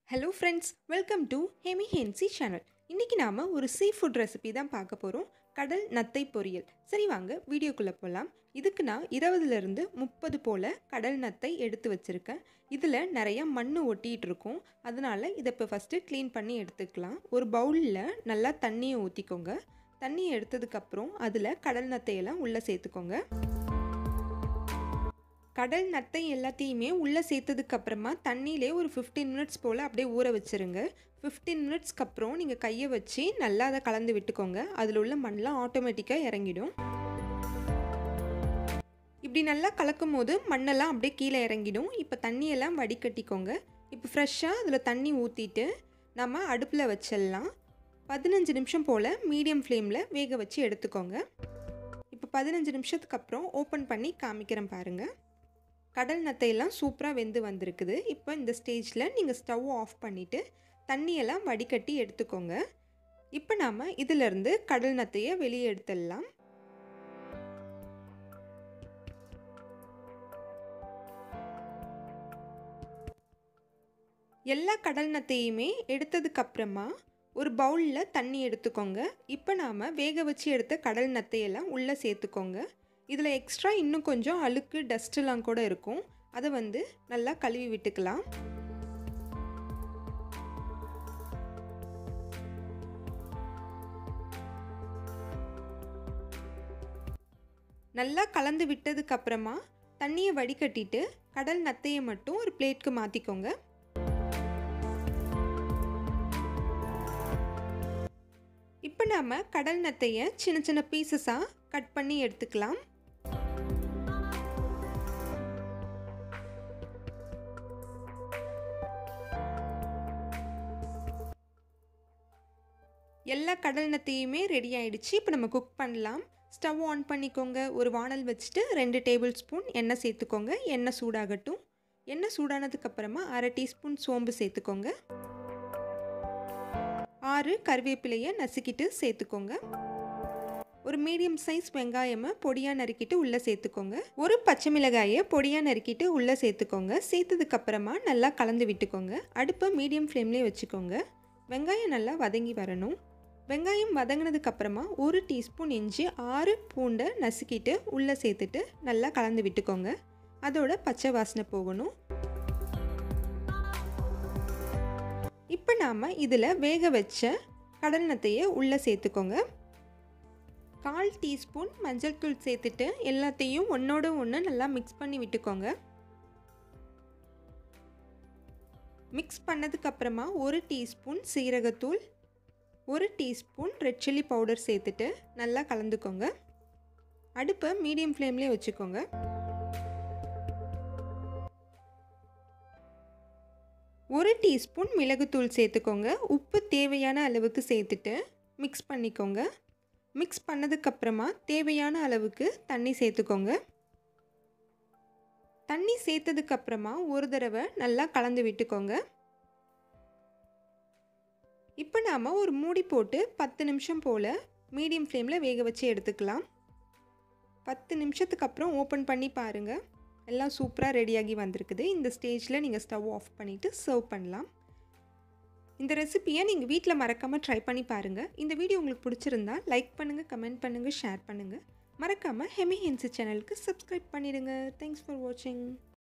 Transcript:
hello friends welcome to Hemi Hensi channel இன்றைக்கி நாம் ஒரு சீ ஃபுட் ரெசிபி தான் பார்க்க போகிறோம் கடல் நத்தை பொரியல் சரி வாங்க வீடியோக்குள்ளே போகலாம் இதுக்கு நான் இருபதுலேருந்து முப்பது போல் கடல் நத்தை எடுத்து வச்சுருக்கேன் இதில் நிறைய மண் ஒட்டிகிட்டு இருக்கும் அதனால் இதை இப்போ ஃபஸ்ட்டு க்ளீன் பண்ணி எடுத்துக்கலாம் ஒரு பவுலில் நல்லா தண்ணியை ஊற்றிக்கோங்க தண்ணியை எடுத்ததுக்கப்புறம் அதில் கடல் நத்தையெல்லாம் உள்ளே சேர்த்துக்கோங்க கடல் நத்தை எல்லாத்தையுமே உள்ளே சேர்த்ததுக்கு அப்புறமா தண்ணியிலே ஒரு ஃபிஃப்டீன் மினிட்ஸ் போல் அப்படியே ஊற வச்சுருங்க ஃபிஃப்டீன் மினிட்ஸ்க்கு அப்புறம் நீங்கள் கையை வச்சு நல்லா அதை கலந்து விட்டுக்கோங்க அதில் உள்ள மண்ணெலாம் ஆட்டோமேட்டிக்காக இறங்கிடும் இப்படி நல்லா கலக்கும் போது மண்ணெல்லாம் அப்படியே கீழே இறங்கிடும் இப்போ தண்ணியெல்லாம் வடிகட்டிக்கோங்க இப்போ ஃப்ரெஷ்ஷாக அதில் தண்ணி ஊற்றிட்டு நம்ம அடுப்பில் வச்சிடலாம் பதினஞ்சு நிமிஷம் போல் மீடியம் ஃப்ளேமில் வேக வச்சு எடுத்துக்கோங்க இப்போ பதினஞ்சு நிமிஷத்துக்கு அப்புறம் ஓப்பன் பண்ணி காமிக்கிறேன் பாருங்கள் கடல் நத்தையெல்லாம் சூப்பராக வெந்து வந்திருக்குது இப்போ இந்த ஸ்டேஜில் நீங்கள் ஸ்டவ் ஆஃப் பண்ணிவிட்டு தண்ணியெல்லாம் வடிகட்டி எடுத்துக்கோங்க இப்போ நாம் இதிலிருந்து கடல் நத்தையை வெளியே எடுத்துடலாம் எல்லா கடல் நத்தையுமே எடுத்ததுக்கப்புறமா ஒரு பவுலில் தண்ணி எடுத்துக்கோங்க இப்போ நாம் வேக வச்சு எடுத்த கடல் நத்தையெல்லாம் உள்ளே சேர்த்துக்கோங்க இதில் எக்ஸ்ட்ரா இன்னும் கொஞ்சம் அழுக்கு டஸ்ட்டெல்லாம் கூட இருக்கும் அதை வந்து நல்லா கழுவி விட்டுக்கலாம் நல்லா கலந்து விட்டதுக்கு அப்புறமா தண்ணியை வடிகட்டிட்டு கடல் நத்தையை மட்டும் ஒரு பிளேட்க்கு மாற்றிக்கோங்க இப்போ நாம் கடல் நத்தையை சின்ன சின்ன பீசஸாக கட் பண்ணி எடுத்துக்கலாம் எல்லா கடல் நத்தையுமே ரெடி ஆயிடுச்சு இப்போ நம்ம குக் பண்ணலாம் ஸ்டவ் ஆன் பண்ணிக்கோங்க ஒரு வானல் வச்சுட்டு ரெண்டு டேபிள் ஸ்பூன் எண்ணெய் சேர்த்துக்கோங்க எண்ணெய் சூடாகட்டும் எண்ணெய் சூடானதுக்கப்புறமா அரை டீஸ்பூன் சோம்பு சேர்த்துக்கோங்க ஆறு கருவேப்பிலையை நசுக்கிட்டு சேர்த்துக்கோங்க ஒரு மீடியம் சைஸ் வெங்காயமை பொடியாக நறுக்கிட்டு உள்ளே சேர்த்துக்கோங்க ஒரு பச்சை மிளகாயை பொடியாக நறுக்கிட்டு உள்ளே சேர்த்துக்கோங்க சேர்த்ததுக்கப்புறமா நல்லா கலந்து விட்டுக்கோங்க அடுப்பை மீடியம் ஃப்ளேம்லேயே வச்சுக்கோங்க வெங்காயம் நல்லா வதங்கி வரணும் வெங்காயம் வதங்கினதுக்கப்புறமா ஒரு டீஸ்பூன் இஞ்சி ஆறு பூண்டை நசுக்கிட்டு உள்ளே சேர்த்துட்டு நல்லா கலந்து விட்டுக்கோங்க அதோட பச்சை வாசனை போகணும் இப்போ நாம் இதில் வேக வச்ச கடல் நத்தையை உள்ளே சேர்த்துக்கோங்க கால் டீஸ்பூன் மஞ்சள் தூள் சேர்த்துட்டு எல்லாத்தையும் ஒன்றோட ஒன்று நல்லா மிக்ஸ் பண்ணி விட்டுக்கோங்க மிக்ஸ் பண்ணதுக்கப்புறமா ஒரு டீஸ்பூன் சீரகத்தூள் ஒரு டீஸ்பூன் ரெட் சில்லி பவுடர் சேர்த்துட்டு நல்லா கலந்துக்கோங்க அடுப்பை மீடியம் ஃப்ளேம்லேயே வச்சுக்கோங்க ஒரு டீஸ்பூன் மிளகுத்தூள் சேர்த்துக்கோங்க உப்பு தேவையான அளவுக்கு சேர்த்துட்டு மிக்ஸ் பண்ணிக்கோங்க மிக்ஸ் பண்ணதுக்கப்புறமா தேவையான அளவுக்கு தண்ணி சேர்த்துக்கோங்க தண்ணி சேர்த்ததுக்கப்புறமா ஒரு தடவை நல்லா கலந்து விட்டுக்கோங்க இப்போ நாம் ஒரு மூடி போட்டு பத்து நிமிஷம் போல் மீடியம் ஃப்ளேமில் வேக வச்சு எடுத்துக்கலாம் பத்து நிமிஷத்துக்கு அப்புறம் ஓப்பன் பண்ணி பாருங்கள் எல்லாம் சூப்பராக ரெடியாகி வந்திருக்குது இந்த ஸ்டேஜில் நீங்கள் ஸ்டவ் ஆஃப் பண்ணிவிட்டு சர்வ் பண்ணலாம் இந்த ரெசிப்பியை நீங்கள் வீட்டில் மறக்காமல் ட்ரை பண்ணி பாருங்கள் இந்த வீடியோ உங்களுக்கு பிடிச்சிருந்தா லைக் பண்ணுங்கள் கமெண்ட் பண்ணுங்கள் ஷேர் பண்ணுங்கள் மறக்காமல் ஹெமி ஹென்சி சேனலுக்கு சப்ஸ்கிரைப் பண்ணிடுங்க தேங்க்ஸ் ஃபார் வாட்சிங்